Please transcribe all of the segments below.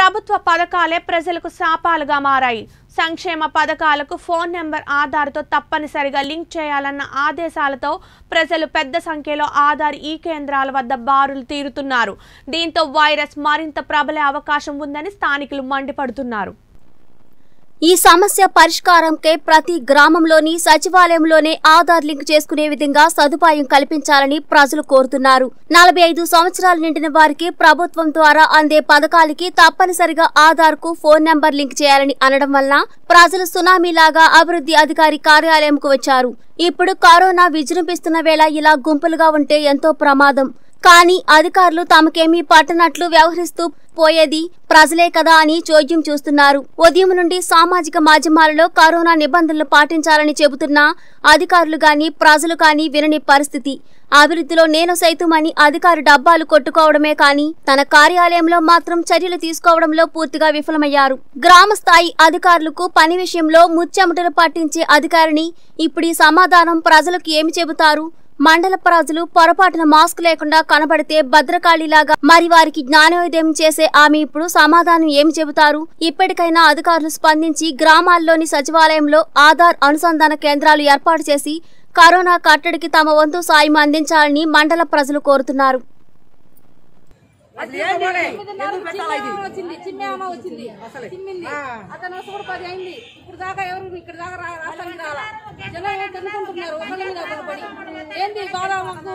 ప్రభుత్వ పథకాలే ప్రజలకు శాపాలుగా మారాయి సంక్షేమ పథకాలకు ఫోన్ నెంబర్ ఆధార్తో తప్పనిసరిగా లింక్ చేయాలన్న ఆదేశాలతో ప్రజలు పెద్ద సంఖ్యలో ఆధార్ ఈ కేంద్రాల వద్ద బారులు తీరుతున్నారు దీంతో వైరస్ మరింత ప్రబలే అవకాశం ఉందని స్థానికులు మండిపడుతున్నారు ఈ సమస్య పరిష్కారంకై ప్రతి గ్రామంలోని సచివాలయంలోనే ఆధార్ లింక్ చేసుకునే విధంగా సదుపాయం కల్పించాలని ప్రజలు కోరుతున్నారు నలభై ఐదు సంవత్సరాలు నిండిన వారికి ప్రభుత్వం ద్వారా అందే పథకాలకి తప్పనిసరిగా ఆధార్ కు ఫోన్ నంబర్ లింక్ చేయాలని అనడం వల్ల ప్రజలు సునామీలాగా అభివృద్ధి అధికారి కార్యాలయంకు వచ్చారు ఇప్పుడు కరోనా విజృంభిస్తున్న వేళ ఇలా గుంపులుగా ఉంటే ఎంతో ప్రమాదం కానీ అధికారులు తమకేమీ పట్టనట్లు వ్యవహరిస్తూ పోయేది ప్రజలే కదా అని చోద్యం చూస్తున్నారు ఉదయం నుండి సామాజిక మాధ్యమాలలో కరోనా నిబంధనలు పాటించాలని చెబుతున్నా అధికారులు గాని ప్రజలు కాని వినని పరిస్థితి అభివృద్ధిలో నేను సైతమని అధికారి డబ్బాలు కొట్టుకోవడమే కానీ తన కార్యాలయంలో మాత్రం చర్యలు తీసుకోవడంలో పూర్తిగా విఫలమయ్యారు గ్రామ స్థాయి అధికారులకు పని విషయంలో ముచ్చెమటలు పట్టించే అధికారిని ఇప్పుడు ఈ సమాధానం ప్రజలకు ఏమి చెబుతారు మండల ప్రజలు పొరపాటున మాస్క్ లేకుండా కనబడితే భద్రకాళిలాగా మరి వారికి జ్ఞానోదయం చేసే ఆమె ఇప్పుడు సమాధానం ఏమి చెబుతారు ఇప్పటికైనా అధికారులు స్పందించి గ్రామాల్లోని సచివాలయంలో ఆధార్ అనుసంధాన కేంద్రాలు ఏర్పాటు చేసి కరోనా కట్టడికి తమ వంతు సాయం అందించాలని మండల ప్రజలు కోరుతున్నారు అది ఏం పోలే. ఎందుకు పెట్టాలా ఇది? చిమ్మ వచ్చింది చిమ్మేమ వచ్చింది చిమ్మింది అతను వచ్చి కూడా పది అయింది ఇప్పుడు దాకా ఎవరు ఇక్కడ దాకా రా- రాష్ట్రానికి రాలా జనం ఏం తినుకుంటున్నారు ఒకరి మీద ఒకరు పడి ఏంది ఈ బాధ మాకు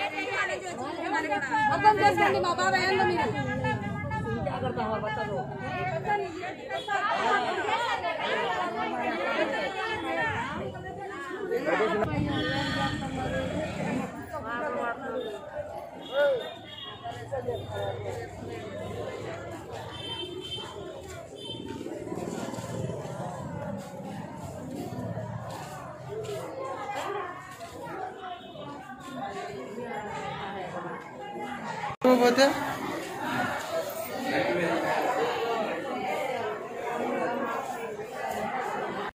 అర్థం చేసుకోండి మా బాధ ఏందో మీరు పోతే